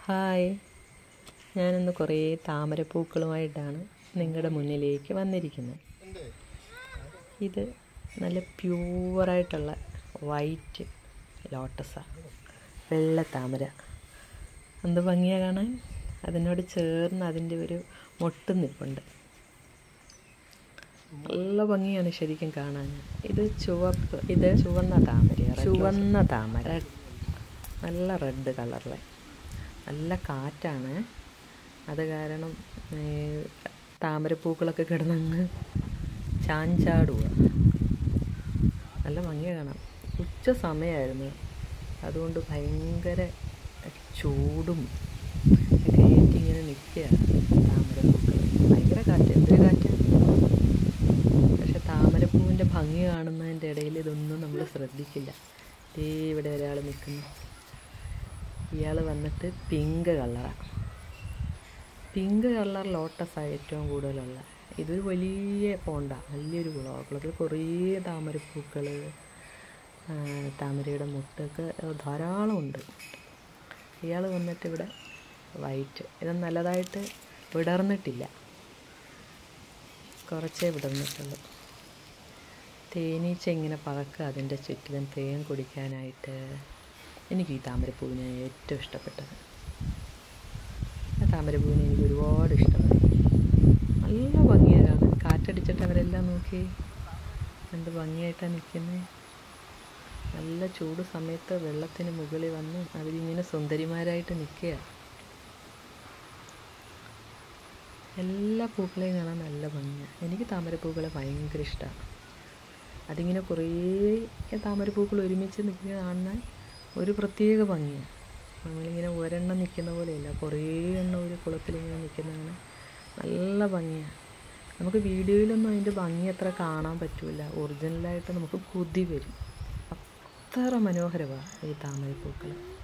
hi ഞാനിന്ന് കുറേ താമരപ്പൂക്കളുമായിട്ടാണ് നിങ്ങളുടെ മുന്നിലേക്ക് വന്നിരിക്കുന്നത് ഇത് നല്ല പ്യൂവറായിട്ടുള്ള വൈറ്റ് ലോട്ടസാണ് വെള്ള താമര എന്ത് ഭംഗിയാണ് കാണാൻ അതിനോട് ചേർന്ന് അതിൻ്റെ ഒരു മൊട്ടും നിൽപ്പുണ്ട് നല്ല ഭംഗിയാണ് ശരിക്കും കാണാൻ ഇത് ചുവപ്പ് ഇത് ചുവന്ന താമര ചുവന്ന താമര നല്ല റെഡ് കളറിലെ നല്ല കാറ്റാണ് അത് കാരണം ഈ താമരപ്പൂക്കളൊക്കെ കിടന്നങ്ങ് ചാഞ്ചാടുക നല്ല ഭംഗിയാണ് കാണാം ഉച്ച സമയമായിരുന്നു അതുകൊണ്ട് ഭയങ്കര ചൂടും ഒക്കെ ഏറ്റിങ്ങനെ നിൽക്കുകയാണ് താമരപ്പൂക്കൾ ഭയങ്കര കാറ്റ് എന്തൊരു കാറ്റ് പക്ഷെ താമരപ്പൂവിൻ്റെ ഭംഗി കാണുന്നതിൻ്റെ ഇടയിൽ ഇതൊന്നും നമ്മൾ ശ്രദ്ധിക്കില്ല ദേ ഇവിടെ ഒരാൾ നിൽക്കുന്നു ഇയാൾ വന്നിട്ട് പിങ്ക് കളറാണ് പിങ്ക് കളർ ലോട്ടസാണ് ഏറ്റവും കൂടുതലുള്ള ഇതൊരു വലിയ പോണ്ട വലിയൊരു കുളമാണ് കുളത്തിൽ കുറേ താമരപ്പൂക്കൾ താമരയുടെ മുട്ടൊക്കെ ധാരാളം ഉണ്ട് ഇയാൾ വന്നിട്ട് ഇവിടെ വൈറ്റ് ഇത് നല്ലതായിട്ട് വിടർന്നിട്ടില്ല കുറച്ചേ വിടർന്നിട്ടുള്ളൂ തേനീച്ച ഇങ്ങനെ പറക്കുക അതിൻ്റെ ചുറ്റിലും തേൻ കുടിക്കാനായിട്ട് എനിക്ക് ഈ താമരപ്പൂവിനെ ഏറ്റവും ഇഷ്ടപ്പെട്ടത് ആ താമരപ്പൂവിനെ എനിക്ക് ഒരുപാട് ഇഷ്ടമായി നല്ല ഭംഗിയാണ് കാണാൻ കാറ്റടിച്ചിട്ട് അവരെല്ലാം നോക്കി എന്ത് ഭംഗിയായിട്ടാണ് നിൽക്കുന്നത് നല്ല ചൂട് സമയത്ത് വെള്ളത്തിന് മുകളിൽ വന്ന് അവരിങ്ങനെ സുന്ദരിമാരായിട്ട് നിൽക്കുക എല്ലാ പൂക്കളെയും കാണാൻ നല്ല ഭംഗിയാണ് എനിക്ക് താമരപ്പൂക്കളെ ഭയങ്കര ഇഷ്ടമാണ് അതിങ്ങനെ കുറേ താമരപ്പൂക്കൾ ഒരുമിച്ച് നിൽക്കുന്ന കാണാൻ ഒരു പ്രത്യേക ഭംഗിയാണ് നമ്മളിങ്ങനെ ഒരെണ്ണം നിൽക്കുന്ന പോലെയല്ല കുറേ എണ്ണം ഒരു കുളത്തിലിങ്ങനെ നിൽക്കുന്നതാണ് നല്ല ഭംഗിയാണ് നമുക്ക് വീഡിയോയിലൊന്നും അതിൻ്റെ ഭംഗി അത്ര കാണാൻ പറ്റില്ല ഒറിജിനലായിട്ട് നമുക്ക് കൊതി വരും അത്ര മനോഹരമാണ് ഈ താമരപ്പൂക്കൾ